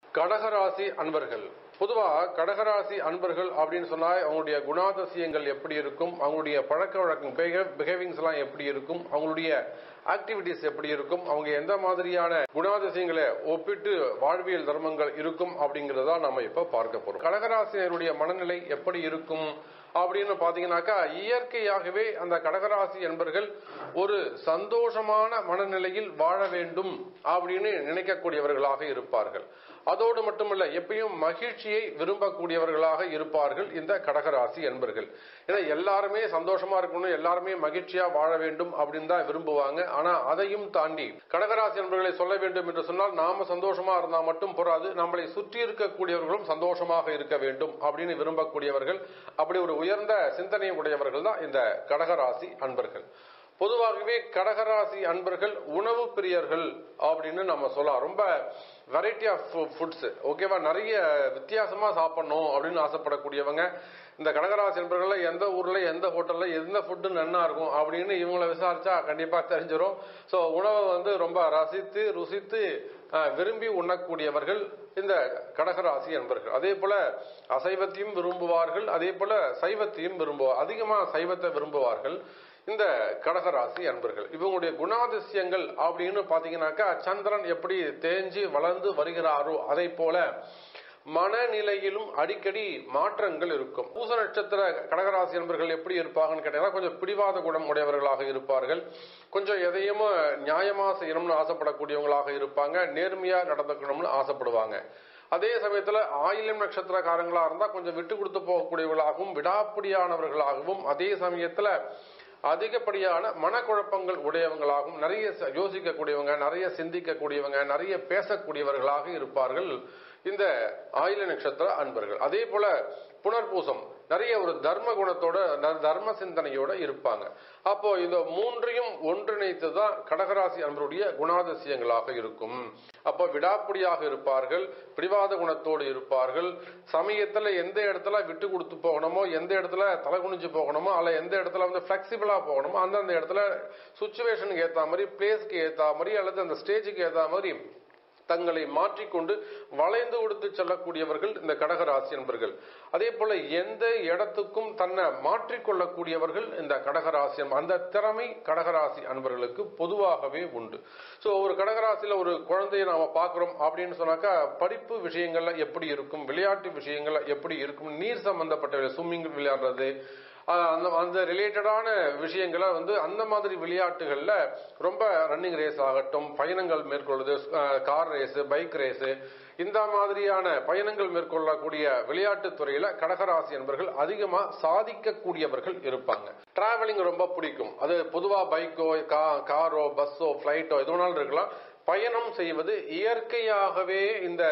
கடகராசி அன்பர்கள் பொதுவா கடகராசி அன்பர்கள் அப்படின்னு சொன்னா அவங்களுடைய குணாதிசயங்கள் எப்படி இருக்கும் அவங்களுடைய பழக்க வழக்கம் பிஹேவிங்ஸ் எல்லாம் எப்படி இருக்கும் அவங்களுடைய ஆக்டிவிட்டிஸ் எப்படி இருக்கும் அவங்க எந்த மாதிரியான குணாதிசயங்களை ஒப்பிட்டு வாழ்வியல் தர்மங்கள் இருக்கும் அப்படிங்கறத நம்ம இப்ப பார்க்க போறோம் கடகராசினருடைய மனநிலை எப்படி இருக்கும் அப்படின்னு பாத்தீங்கன்னாக்கா இயற்கையாகவே அந்த கடகராசி என்பர்கள் ஒரு சந்தோஷமான மனநிலையில் வாழ வேண்டும் அப்படின்னு நினைக்கக்கூடியவர்களாக இருப்பார்கள் அதோடு மட்டுமல்ல எப்பயும் மகிழ்ச்சியை விரும்பக்கூடியவர்களாக இருப்பார்கள் இந்த கடகராசி என்பர்கள் ஏன்னா எல்லாருமே சந்தோஷமா இருக்கணும் எல்லாருமே மகிழ்ச்சியா வாழ வேண்டும் அப்படின்னு தான் விரும்புவாங்க ஆனா அதையும் தாண்டி கடகராசி என்பர்களை சொல்ல வேண்டும் என்று சொன்னால் நாம சந்தோஷமா இருந்தா மட்டும் போராது நம்மளை சுற்றி இருக்கக்கூடியவர்களும் சந்தோஷமாக இருக்க வேண்டும் அப்படின்னு விரும்பக்கூடியவர்கள் அப்படி ஒரு உயர்ந்த சிந்தனை உடையவர்கள் தான் இந்த கடகராசி அன்பர்கள் பொதுவாகவே கடகராசி அன்பர்கள் உணவு பிரியர்கள் அப்படின்னு நம்ம சொல்லலாம் ரொம்ப வெரைட்டி ஆஃப் ஃபுட்ஸ் ஓகேவா நிறைய வித்தியாசமா சாப்பிடணும் அப்படின்னு ஆசைப்படக்கூடியவங்க இந்த கடகராசி அன்பர்கள்ல எந்த ஊர்ல எந்த ஹோட்டல்ல எந்த ஃபுட்டு நன்னா இருக்கும் அப்படின்னு இவங்கள விசாரிச்சா கண்டிப்பா தெரிஞ்சிடும் ஸோ உணவை வந்து ரொம்ப ரசித்து ருசித்து விரும்பி உண்ணக்கூடியவர்கள் இந்த கடகராசி என்பர்கள் அதே போல அசைவத்தையும் விரும்புவார்கள் அதே போல சைவத்தையும் விரும்புவார் அதிகமா சைவத்தை விரும்புவார்கள் இந்த கடகராசி அன்பர்கள் இவங்களுடைய குணாதிசயங்கள் அப்படின்னு பாத்தீங்கன்னாக்கா சந்திரன் எப்படி தேஞ்சு வளர்ந்து வருகிறாரோ அதை போல மனநிலையிலும் அடிக்கடி மாற்றங்கள் இருக்கும் பூச நட்சத்திர கடகராசி என்பர்கள் எப்படி இருப்பாங்கன்னு கேட்டீங்கன்னா கொஞ்சம் பிடிவாத குணம் உடையவர்களாக இருப்பார்கள் கொஞ்சம் எதையும் நியாயமா செய்யணும்னு ஆசைப்படக்கூடியவங்களாக இருப்பாங்க நேர்மையா நடந்துக்கணும்னு ஆசைப்படுவாங்க அதே சமயத்துல ஆயிலம் நட்சத்திரக்காரங்களா இருந்தா கொஞ்சம் விட்டு கொடுத்து போகக்கூடியவர்களாகவும் விடாப்பிடியானவர்களாகவும் அதே சமயத்துல அதிகப்படியான மனக்குழப்பங்கள் உடையவங்களாகவும் நிறைய யோசிக்கக்கூடியவங்க நிறைய சிந்திக்கக்கூடியவங்க நிறைய பேசக்கூடியவர்களாக இருப்பார்கள் இந்த ஆயில நட்சத்திர அன்பர்கள் அதே போல புனர்பூசம் நிறைய ஒரு தர்ம குணத்தோட தர்ம சிந்தனையோட இருப்பாங்க அப்போ இந்த மூன்றையும் ஒன்றிணைத்து தான் கடகராசி அன்பருடைய குணாதிசயங்களாக இருக்கும் அப்போ விடாப்பிடியாக இருப்பார்கள் பிடிவாத குணத்தோடு இருப்பார்கள் சமயத்துல எந்த இடத்துல விட்டு கொடுத்து போகணுமோ எந்த இடத்துல தலை குனிஞ்சு போகணுமோ அல்ல எந்த இடத்துல வந்து பிளெக்சிபிளா போகணுமோ அந்தந்த இடத்துல சுச்சுவேஷனுக்கு ஏத்த மாதிரி பிளேஸ்க்கு ஏத்த மாதிரி அல்லது அந்த ஸ்டேஜுக்கு ஏத்த மாதிரி தங்களை மாற்றிக்கொண்டு வளைந்து கொடுத்து செல்லக்கூடியவர்கள் இந்த கடகராசி என்பர்கள் அதே போல எந்த இடத்துக்கும் தன்னை மாற்றிக்கொள்ளக்கூடியவர்கள் இந்த கடகராசி அந்த திறமை கடகராசி அன்பர்களுக்கு பொதுவாகவே உண்டு ஸோ ஒரு கடகராசியில ஒரு குழந்தையை நாம பார்க்கிறோம் அப்படின்னு சொன்னாக்கா படிப்பு விஷயங்கள்ல எப்படி இருக்கும் விளையாட்டு விஷயங்கள்ல எப்படி இருக்கும் நீர் சம்பந்தப்பட்ட ஸ்விம்மிங் விளையாடுறது அந்த அந்த ரிலேட்டடான விஷயங்களை வந்து அந்த மாதிரி விளையாட்டுகள்ல ரொம்ப ரன்னிங் ரேஸ் ஆகட்டும் பயணங்கள் மேற்கொள்வது கார் ரேஸ் பைக் ரேஸ் இந்த மாதிரியான பயணங்கள் மேற்கொள்ளக்கூடிய விளையாட்டு துறையில கடகராசி என்பர்கள் அதிகமா சாதிக்கக்கூடியவர்கள் இருப்பாங்க டிராவலிங் ரொம்ப பிடிக்கும் அது பொதுவா பைக்கோ காரோ பஸ்ஸோ பிளைட்டோ எது வேணாலும் இருக்கலாம் பயணம் செய்வது இயற்கையாகவே இந்த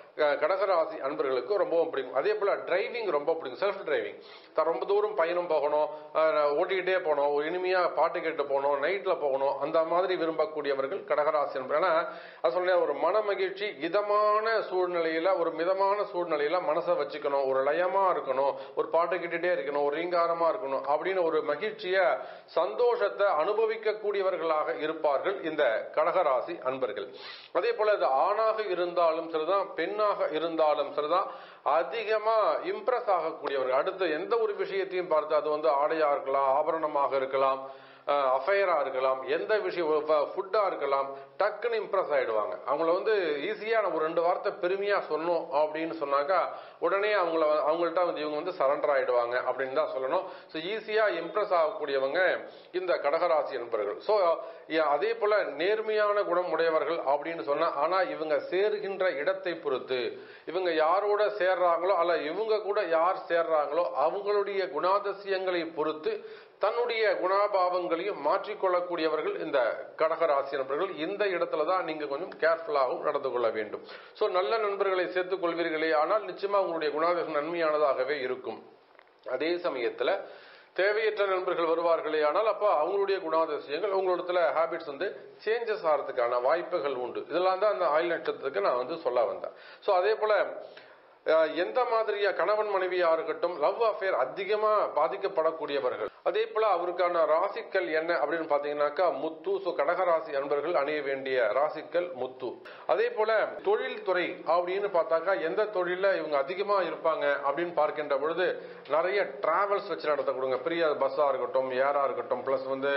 கடகராசி அன்பர்களுக்கு ரொம்பவும் பிடிக்கும் அதே போல டிரைவிங் ரொம்ப பிடிக்கும் செல்ஃப் டிரைவிங் ரொம்ப தூரம் பயணம் போகணும் ஓட்டிக்கிட்டே போகணும் இனிமையா பாட்டு கேட்டு போகணும் நைட்ல போகணும் அந்த மாதிரி விரும்பக்கூடியவர்கள் கடகராசி அன்பர் ஏன்னா அது சொல்ல ஒரு மன மகிழ்ச்சி இதமான சூழ்நிலையில ஒரு மிதமான சூழ்நிலையில மனசை வச்சுக்கணும் ஒரு லயமா இருக்கணும் ஒரு பாட்டு கேட்டுட்டே இருக்கணும் ஒரு ரீங்காரமா இருக்கணும் அப்படின்னு ஒரு மகிழ்ச்சிய சந்தோஷத்தை அனுபவிக்கக்கூடியவர்களாக இருப்பார்கள் இந்த கடகராசி அன்பர்கள் அதே போல அது ஆணாக இருந்தாலும் சரிதான் பெண்ணாக இருந்தாலும் சரிதான் அதிகமா இம்ப்ரெஸ் ஆகக்கூடியவர்கள் அடுத்து எந்த ஒரு விஷயத்தையும் பார்த்து அது வந்து ஆடையா இருக்கலாம் ஆபரணமாக இருக்கலாம் அஃபையரா இருக்கலாம் எந்த விஷயம் ஃபுட்டா இருக்கலாம் டக்குன்னு இம்ப்ரெஸ் ஆயிடுவாங்க அவங்கள வந்து ஈஸியா நம்ம ஒரு ரெண்டு வார்த்தை பெருமையா சொன்னோம் அப்படின்னு சொன்னாக்கா உடனே அவங்கள அவங்கள்ட்ட வந்து இவங்க வந்து சரண்டர் ஆயிடுவாங்க அப்படின்னு தான் சொல்லணும் ஸோ ஈஸியா இம்ப்ரெஸ் ஆகக்கூடியவங்க இந்த கடகராசி என்பவர்கள் ஸோ அதே போல நேர்மையான குணம் உடையவர்கள் அப்படின்னு சொன்னா ஆனா இவங்க சேருகின்ற இடத்தை பொறுத்து இவங்க யாரோட சேர்றாங்களோ அல்ல இவங்க கூட யார் சேர்றாங்களோ அவங்களுடைய குணாதிசயங்களை பொறுத்து தன்னுடைய குணாபாவங்களையும் மாற்றிக்கொள்ளக்கூடியவர்கள் இந்த கடகராசி நண்பர்கள் இந்த இடத்துல தான் நீங்க கொஞ்சம் கேர்ஃபுல்லாகவும் நடந்து கொள்ள வேண்டும் சோ நல்ல நண்பர்களை சேர்த்துக் கொள்வீர்களே ஆனால் நிச்சயமா உங்களுடைய குணாதிசயம் நன்மையானதாகவே இருக்கும் அதே சமயத்துல தேவையற்ற நண்பர்கள் வருவார்களே ஆனால் அப்ப அவங்களுடைய குணாதிசயங்கள் உங்களிடத்துல ஹேபிட்ஸ் வந்து சேஞ்சஸ் ஆகிறதுக்கான வாய்ப்புகள் உண்டு இதெல்லாம் தான் அந்த ஆயுள் நட்சத்திரத்துக்கு நான் வந்து சொல்ல வந்தேன் சோ அதே போல அஹ், எந்த மாதிரியா கணவன் மனைவியா இருக்கட்டும் லவ் அஃபேர் அதிகமா பாதிக்கப்படக்கூடியவர்கள் அதே போல அவருக்கான ராசிக்கல் என்ன அப்படின்னு பாத்தீங்கன்னாக்கா முத்து ஸோ கடகராசி அன்பர்கள் அணிய வேண்டிய ராசிக்கல் முத்து அதே போல தொழில் துறை அப்படின்னு பார்த்தாக்கா எந்த தொழில இவங்க அதிகமா இருப்பாங்க அப்படின்னு பார்க்கின்ற பொழுது நிறைய டிராவல்ஸ் வச்சு நடத்தக்கூடுங்க பெரிய பஸ்ஸா இருக்கட்டும் ஏரா இருக்கட்டும் பிளஸ் வந்து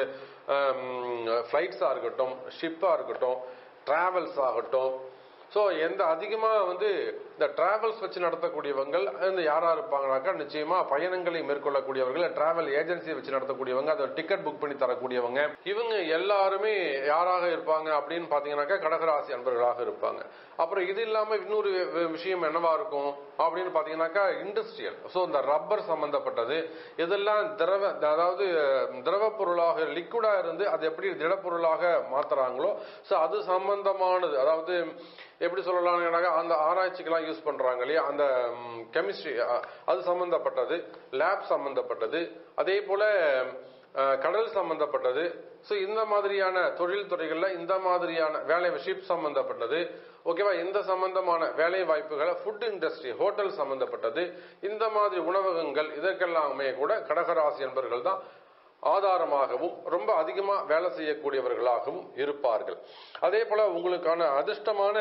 ஃபிளைட்ஸா இருக்கட்டும் ஷிப்பா இருக்கட்டும் டிராவல்ஸ் ஆகட்டும் ஸோ எந்த அதிகமாக வந்து இந்த டிராவல்ஸ் வச்சு நடத்தக்கூடியவங்க இந்த யாரா இருப்பாங்கனாக்கா நிச்சயமா பயணங்களை மேற்கொள்ளக்கூடியவர்கள் டிராவல் ஏஜென்சியை வச்சு நடத்தக்கூடியவங்க அதை டிக்கெட் புக் பண்ணி தரக்கூடியவங்க இவங்க எல்லாருமே யாராக இருப்பாங்க அப்படின்னு பார்த்தீங்கன்னாக்கா கடகராசி அன்பர்களாக இருப்பாங்க அப்புறம் இது இல்லாம இன்னொரு வி- விஷயம் என்னவா இருக்கும் அப்படின்னு பார்த்தீங்கன்னாக்கா இண்டஸ்ட்ரியல் ஸோ இந்த ரப்பர் சம்பந்தப்பட்டது இதெல்லாம் திரவ அதாவது திரவ பொருளாக லிக்விடா இருந்து அது எப்படி திடப்பொருளாக மாத்துறாங்களோ ஸோ அது சம்பந்தமானது அதாவது எப்படி சொல்லலாம்னாக்கா அந்த ஆராய்ச்சிக்கெல்லாம் யூஸ் பண்றாங்க இல்லையா அந்த கெமிஸ்ட்ரி அது சம்பந்தப்பட்டது லேப் சம்பந்தப்பட்டது அதே போல அஹ், கடல் சம்பந்தப்பட்டது ஸோ இந்த மாதிரியான தொழில் துறைகள்ல இந்த மாதிரியான வேலை ஷிப் சம்பந்தப்பட்டது ஓகேவா இந்த சம்பந்தமான வேலை வாய்ப்புகளை ஃபுட் இண்டஸ்ட்ரி ஹோட்டல் சம்பந்தப்பட்டது இந்த மாதிரி உணவகங்கள் இதற்கெல்லாமே கூட கடகராசி என்பர்கள் தான் ஆதாரமாகவும் ரொம்ப அதிகமா வேலை செய்யக்கூடியவர்களாகவும் இருப்பார்கள் அதே போல உங்களுக்கான அதிர்ஷ்டமான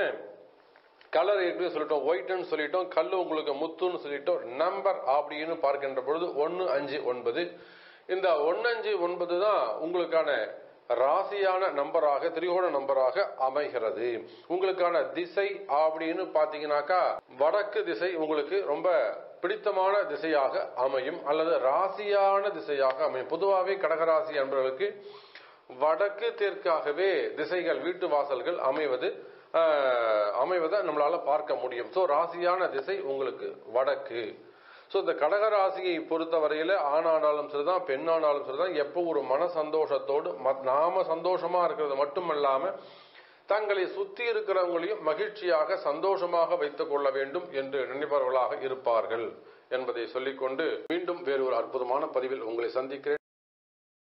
கலர் ஏற்கனவே சொல்லிட்டோம் ஒயிட்னு சொல்லிட்டோம் கல் உங்களுக்கு முத்துன்னு சொல்லிட்டோம் நம்பர் அப்படின்னு பார்க்கின்ற பொழுது ஒன்னு அஞ்சு ஒன்பது இந்த ஒன்னு அஞ்சு ஒன்பது தான் உங்களுக்கான ராசியான நம்பராக திரிகோண நம்பராக அமைகிறது உங்களுக்கான திசை அப்படின்னு பாத்தீங்கன்னாக்கா வடக்கு திசை உங்களுக்கு ரொம்ப பிடித்தமான திசையாக அமையும் அல்லது ராசியான திசையாக அமையும் பொதுவாகவே கடகராசி என்பவர்களுக்கு வடக்கு தெற்காகவே திசைகள் வீட்டு வாசல்கள் அமைவது ஆஹ், அமைவதை நம்மளால பார்க்க முடியும் ஸோ ராசியான திசை உங்களுக்கு வடக்கு ஸோ இந்த கடகராசியை பொறுத்தவரையில ஆணானாலும் சரிதான் பெண்ணானாலும் சரிதான் எப்போ ஒரு மன சந்தோஷத்தோடு மத்- நாம சந்தோஷமா இருக்கிறது மட்டுமல்லாம தங்களை சுத்தி இருக்கிறவங்களையும் மகிழ்ச்சியாக சந்தோஷமாக வைத்துக் கொள்ள வேண்டும் என்று நினைப்பவர்களாக இருப்பார்கள் என்பதை சொல்லிக்கொண்டு மீண்டும் வேறு ஒரு அற்புதமான பதிவில் உங்களை சந்திக்கிறேன்